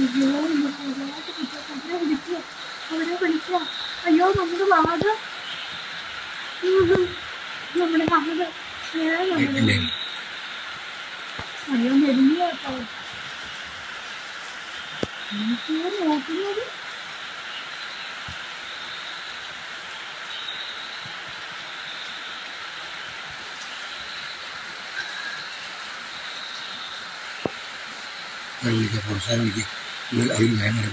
അയ്യോ എന്റെ ശരിയായിട്ട് കിട്ടിയ അവരെ വിളിക്കുക അവരെ വിളിക്കുക അയ്യോ നമ്മുടെ വാത് നമ്മുടെ വാത് ഏ നമ്മുടെ അയ്യോ നെല്ലിയ കേട്ടോ എനിക്ക് നോക്കുന്നത് വിളിക്കുക പ്രോത്സാഹനം വിളിക്കുക അവർ വേണം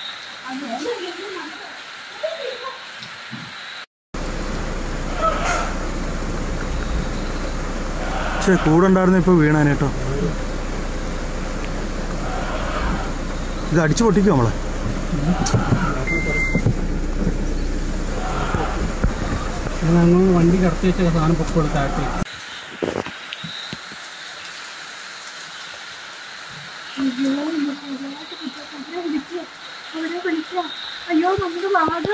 പക്ഷേ കൂടെ ഉണ്ടായിരുന്ന ഇപ്പോൾ വീണാൻ കേട്ടോ ഇത് അടിച്ചു പൊട്ടിക്കും നമ്മളെ ഞങ്ങൾ വണ്ടി കടത്തി വെച്ച സാധനം പൊക്കോട് താഴ്ത്തി അയ്യോ എന്റെ ശരിയായിട്ട് കിട്ടിയ അവരെ വിളിക്കുക അവരെ വിളിക്കുക അയ്യോ നമ്മുടെ വാത്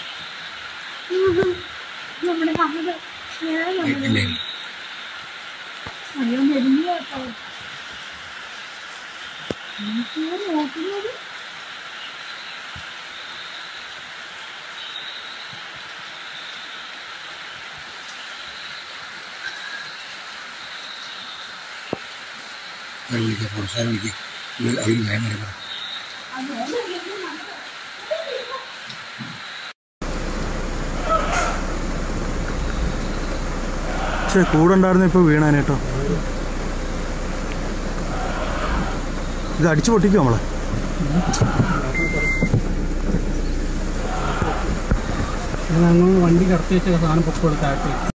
നമ്മുടെ വാത് ഏ നമ്മുടെ അയ്യോ നെല്ലിയ കേട്ടോ എനിക്ക് നോക്കുന്നത് വിളിക്കുക പ്രോത്സാഹനം വിളിക്കുക അവർ വേണം പക്ഷേ കൂടെ ഉണ്ടായിരുന്ന ഇപ്പോൾ വീണാൻ കേട്ടോ ഇത് അടിച്ചു പൊട്ടിക്കും നമ്മളെ ഞങ്ങൾ വണ്ടി കടത്തി വെച്ച സാധനം പൊക്കോട് താഴ്ത്തി